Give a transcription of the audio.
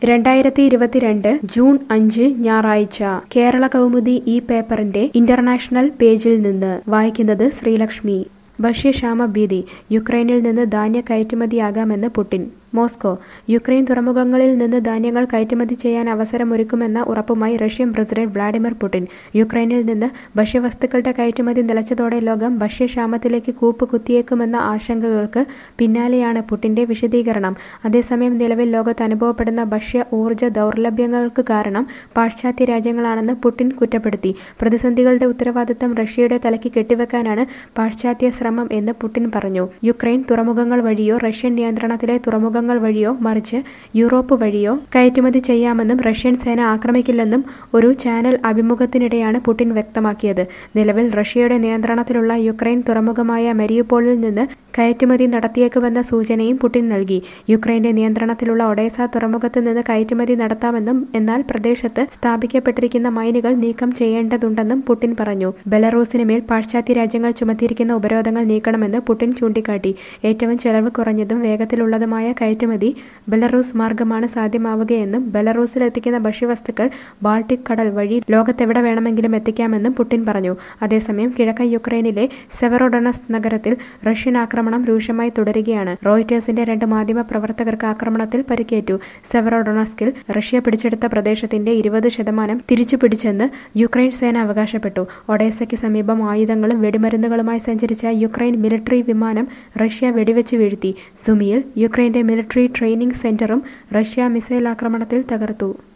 രണ്ടായിരത്തി ഇരുപത്തിരണ്ട് ജൂൺ അഞ്ച് ഞായറാഴ്ച കേരള കൗമുദി ഈ പേപ്പറിന്റെ ഇന്റർനാഷണൽ പേജിൽ നിന്ന് വായിക്കുന്നത് ശ്രീലക്ഷ്മി ഭക്ഷ്യക്ഷാമ ഭീതി യുക്രൈനിൽ നിന്ന് ധാന്യ കയറ്റുമതിയാകാമെന്ന് പുടിൻ മോസ്കോ യുക്രൈൻ തുറമുഖങ്ങളിൽ നിന്ന് ധാന്യങ്ങൾ കയറ്റുമതി ചെയ്യാൻ അവസരമൊരുക്കുമെന്ന ഉറപ്പുമായി റഷ്യൻ പ്രസിഡന്റ് വ്ളാഡിമിർ പുടിൻ യുക്രൈനിൽ നിന്ന് ഭക്ഷ്യവസ്തുക്കളുടെ കയറ്റുമതി നിലച്ചതോടെ ലോകം ഭക്ഷ്യക്ഷാമത്തിലേക്ക് കൂപ്പ് കുത്തിയേക്കുമെന്ന ആശങ്കകൾക്ക് പിന്നാലെയാണ് പുടിന്റെ വിശദീകരണം അതേസമയം നിലവിൽ ലോകത്ത് അനുഭവപ്പെടുന്ന ഭക്ഷ്യ ഊർജ്ജ ദൗർലഭ്യങ്ങൾക്ക് കാരണം പാശ്ചാത്യ രാജ്യങ്ങളാണെന്ന് പുടിൻ കുറ്റപ്പെടുത്തി പ്രതിസന്ധികളുടെ ഉത്തരവാദിത്തം റഷ്യയുടെ തലയ്ക്ക് കെട്ടിവെക്കാനാണ് പാശ്ചാത്യ ശ്രമം എന്ന് പുടിൻ പറഞ്ഞു യുക്രൈൻ തുറമുഖങ്ങൾ വഴിയോ റഷ്യൻ നിയന്ത്രണത്തിലെ തുറമുഖങ്ങൾ വഴിയോ മറിച്ച് യൂറോപ്പ് വഴിയോ കയറ്റുമതി ചെയ്യാമെന്നും റഷ്യൻ സേന ആക്രമിക്കില്ലെന്നും ഒരു ചാനൽ അഭിമുഖത്തിനിടെയാണ് പുടിൻ വ്യക്തമാക്കിയത് നിലവിൽ റഷ്യയുടെ നിയന്ത്രണത്തിലുള്ള യുക്രൈൻ തുറമുഖമായ മെരിയുപോളിൽ നിന്ന് കയറ്റുമതി നടത്തിയേക്കുമെന്ന സൂചനയും പുടിൻ നൽകി യുക്രൈന്റെ നിയന്ത്രണത്തിലുള്ള ഒഡേസ തുറമുഖത്ത് നിന്ന് കയറ്റുമതി നടത്താമെന്നും എന്നാൽ പ്രദേശത്ത് സ്ഥാപിക്കപ്പെട്ടിരിക്കുന്ന മൈനുകൾ നീക്കം ചെയ്യേണ്ടതുണ്ടെന്നും പുടിൻ പറഞ്ഞു ബെലറൂസിന് മേൽ പാശ്ചാത്യ രാജ്യങ്ങൾ ചുമത്തിയിരിക്കുന്ന ഉപരോധങ്ങൾ നീക്കണമെന്ന് പുടിൻ ചൂണ്ടിക്കാട്ടി ഏറ്റവും ചെലവ് കുറഞ്ഞതും വേഗത്തിലുള്ളതുമായ കയറ്റുമതി ബെലറൂസ് മാർഗമാണ് സാധ്യമാവുകയെന്നും ബെലറൂസിൽ എത്തിക്കുന്ന ഭക്ഷ്യവസ്തുക്കൾ ബാൾട്ടിക് കടൽ വഴി ലോകത്തെവിടെ വേണമെങ്കിലും എത്തിക്കാമെന്നും പുടിൻ പറഞ്ഞു അതേസമയം കിഴക്കൻ യുക്രൈനിലെ സെവറോഡണസ് നഗരത്തിൽ റഷ്യൻ ആക്രമണം രൂക്ഷമായി തുടരുകയാണ് റോയിറ്റേഴ്സിന്റെ രണ്ട് മാധ്യമ പ്രവർത്തകർക്ക് ആക്രമണത്തിൽ പരിക്കേറ്റു സെവറോഡൊണസ്കിൽ റഷ്യ പിടിച്ചെടുത്ത പ്രദേശത്തിന്റെ ഇരുപത് ശതമാനം തിരിച്ചു പിടിച്ചെന്ന് യുക്രൈൻ സേന അവകാശപ്പെട്ടു ഒഡേസയ്ക്ക് സമീപം ആയുധങ്ങളും വെടിമരുന്നുകളുമായി സഞ്ചരിച്ച യുക്രൈൻ മിലിറ്ററി വിമാനം റഷ്യ വെടിവെച്ച് വീഴ്ത്തി സുമിയിൽ യുക്രൈന്റെ മിലിറ്ററി ട്രെയിനിംഗ് സെന്ററും റഷ്യ മിസൈൽ ആക്രമണത്തിൽ തകർത്തു